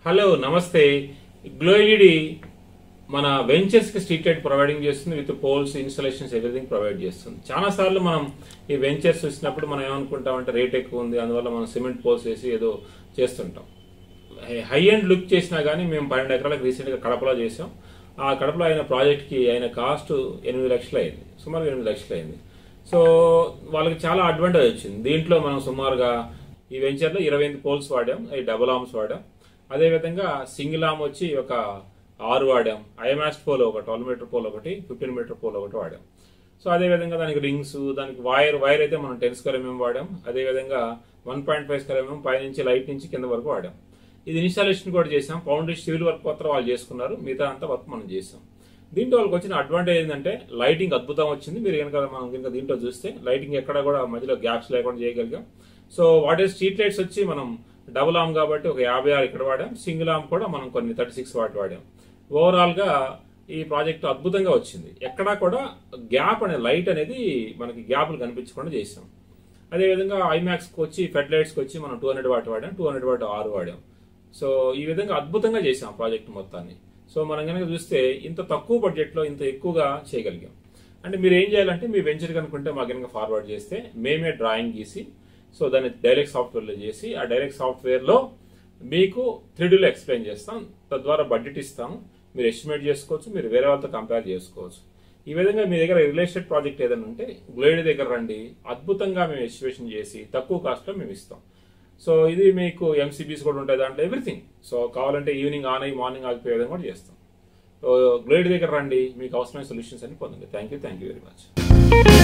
hello నమస్తే గ్లోయిడి మన ventures కి స్ట్రీట్ లైట్ ప్రొవైడింగ్ చేస్తుంది with poles installations everything provide చేస్తుంది చాలా సార్లు మనం ఈ వెంచర్స్ వచ్చినప్పుడు మనం ఏమనుకుంటాం అంటే రేట్ ఎక్కువ ఉంది అందువల్ల మనం సిమెంట్ పోల్స్ వేసి ఏదో చేస్తుంటాం హై అండ్ లుక్ చేసినా కానీ మేము పన్నెండు ఎకరాలకు రీసెంట్ గా కడపలో చేసాం ఆ కడపలో అయిన ప్రాజెక్ట్ కి అయిన కాస్ట్ ఎనిమిది లక్షలు అయింది సుమారు ఎనిమిది లక్షలు అయింది సో వాళ్ళకి చాలా అడ్వాంటేజ్ వచ్చింది దీంట్లో మనం సుమారుగా ఈ వెంచర్లో ఇరవై ఎనిమిది పోల్స్ వాడాం అవి డబుల్ ఆర్మ్స్ వాడాం అదేవిధంగా సింగిల్ ఆర్మ్ వచ్చి ఒక ఆరు వాడాం ఐమాస్ట్ పోల్ ఒక ట్వెల్వ్ మీటర్ పోల్ ఒకటి ఫిఫ్టీన్ మీటర్ పోల్ ఒకటి వాడాం సో అదే విధంగా దానికి రింగ్స్ దానికి వైర్ వైర్ అయితే మనం టెన్ స్క్వేర్ ఎంఎం వాడాం అదే విధంగా one point five square M M పై నుంచి లైట్ నుంచి కింద వరకు వాడాం ఇది ఇన్స్టాలేషన్ కూడా చేసాం ఫౌండేషన్ సివిల్ వర్క్ మాత్రం వాళ్ళు చేసుకున్నారు మిగతా అంతా వర్క్ మనం చేసాం దీంట్లో వాళ్ళకి వచ్చిన అడ్వాంటేజ్ ఏంటంటే లైటింగ్ అద్భుతం వచ్చింది మీరు కనుక మనం కనుక దీంట్లో చూస్తే లైటింగ్ ఎక్కడ కూడా మధ్యలో గ్యాప్స్ లేకుండా చేయగలిగాం సో వాటి స్ట్రీట్ లైట్స్ వచ్చి మనం డబుల్ ఆమ్ కాబట్టి ఒక యాభై ఆరు ఇక్కడ వాడాం సింగిల్ ఆమ్ కూడా మనం కొన్ని థర్టీ సిక్స్ వాట్ వాడాం ఓవరాల్ గా ఈ ప్రాజెక్ట్ అద్భుతంగా వచ్చింది ఎక్కడా కూడా గ్యాప్ అనే లైట్ అనేది మనకి గ్యాప్లు కనిపించకుండా చేసాం అదేవిధంగా ఐమాక్స్ కి వచ్చి ఫెడ్ లైట్స్ కి వచ్చి మనం టూ హండ్రెడ్ వాట్ వాడాం టూ హండ్రెడ్ వాట్ ఆరు వాడాం సో ఈ విధంగా అద్భుతంగా చేసాం ప్రాజెక్ట్ మొత్తాన్ని సో మనం కనుక చూస్తే ఇంత తక్కువ బడ్జెట్ లో ఇంత ఎక్కువగా చేయగలిగాం అంటే మీరు ఏం చేయాలంటే మీ వెంచర్ కనుకుంటే మా కనుక ఫార్వర్డ్ చేస్తే మేమే డ్రాయింగ్ గీసి సో దాన్ని డైరెక్ట్ సాఫ్ట్వేర్లో చేసి ఆ డైరెక్ట్ సాఫ్ట్వేర్లో మీకు త్రీడీలో ఎక్స్ప్లెయిన్ చేస్తాం తద్వారా బడ్జెట్ ఇస్తాం మీరు ఎస్టిమేట్ చేసుకోవచ్చు మీరు వేరే వాళ్ళతో కంపేర్ చేసుకోవచ్చు ఈ విధంగా మీ దగ్గర రియల్ ఎస్టేట్ ప్రాజెక్ట్ ఏదైనా ఉంటే గ్లోయిడ్ దగ్గర రండి అద్భుతంగా మేము ఎస్టిమేషన్ చేసి తక్కువ కాస్ట్లో మేము ఇస్తాం సో ఇది మీకు ఎంసీబీస్ కూడా ఉంటాయి దాంట్లో ఎవ్రీథింగ్ సో కావాలంటే ఈవినింగ్ ఆన్ అయ్యి మార్నింగ్ ఆగిపోయే విధంగా కూడా చేస్తాం సో గ్లోయిడ్ దగ్గర రండి మీకు అవసరమైన సొల్యూషన్స్ అన్ని పొందండి thank you thank you very much